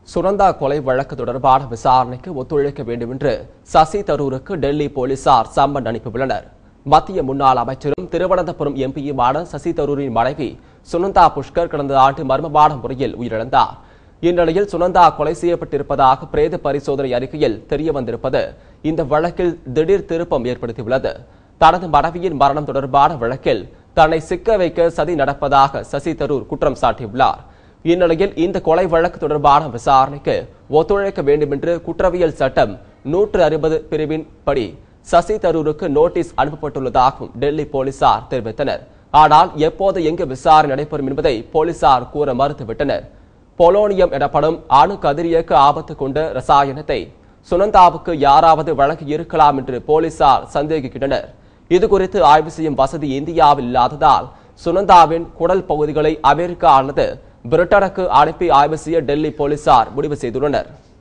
சுனந்தா கொலை வழக்கு தொடர்பான விசாரணைக்கு ஒத்துழைக்க வேண்டும் என்று சசி தரூருக்கு டெல்லி போலீசார் சம்மன் அனுப்பியுள்ளனர் மத்திய முன்னாள் அமைச்சரும் திருவனந்தபுரம் எம்பியுமான சசி தரூரின் மனைவி சுனந்தா புஷ்கர் கடந்த ஆண்டு மர்மமான முறையில் உயிரிழந்தார் இந்நிலையில் சுனந்தா கொலை செய்யப்பட்டிருப்பதாக பிரேத பரிசோதனை அறிக்கையில் தெரிய வந்திருப்பது இந்த வழக்கில் திடீர் திருப்பம் ஏற்படுத்தியுள்ளது தனது மனைவியின் மரணம் தொடர்பான வழக்கில் தன்னை சிக்க வைக்க சதி நடப்பதாக சசி தரூர் குற்றம் சாட்டியுள்ளார் இந்நிலையில் இந்த கொலை வழக்கு தொடர்பான விசாரணைக்கு ஒத்துழைக்க வேண்டும் என்று குற்றவியல் சட்டம் நூற்று அறுபது பிரிவின் படி சசி தரூருக்கு நோட்டீஸ் அனுப்பப்பட்டுள்ளதாகவும் டெல்லி போலீசார் தெரிவித்தனர் ஆனால் எப்போது எங்கு விசாரணை நடைபெறும் என்பதை போலீசார் கூற மறுத்துவிட்டனர் பொலோனியம் எனப்படும் அணு கதிரியக்க ஆபத்து கொண்ட ரசாயனத்தை சுனந்தாவுக்கு யாராவது வழங்கி இருக்கலாம் என்று போலீசார் சந்தேகிக்கின்றனர் இது குறித்து ஆய்வு செய்யும் வசதி இந்தியாவில் இல்லாததால் சுனந்தாவின் குடல் பகுதிகளை அமெரிக்கா அல்லது பிரிட்டனுக்கு அனுப்பி ஆய்வு செய்ய டெல்லி போலீசார் முடிவு செய்துள்ளனர்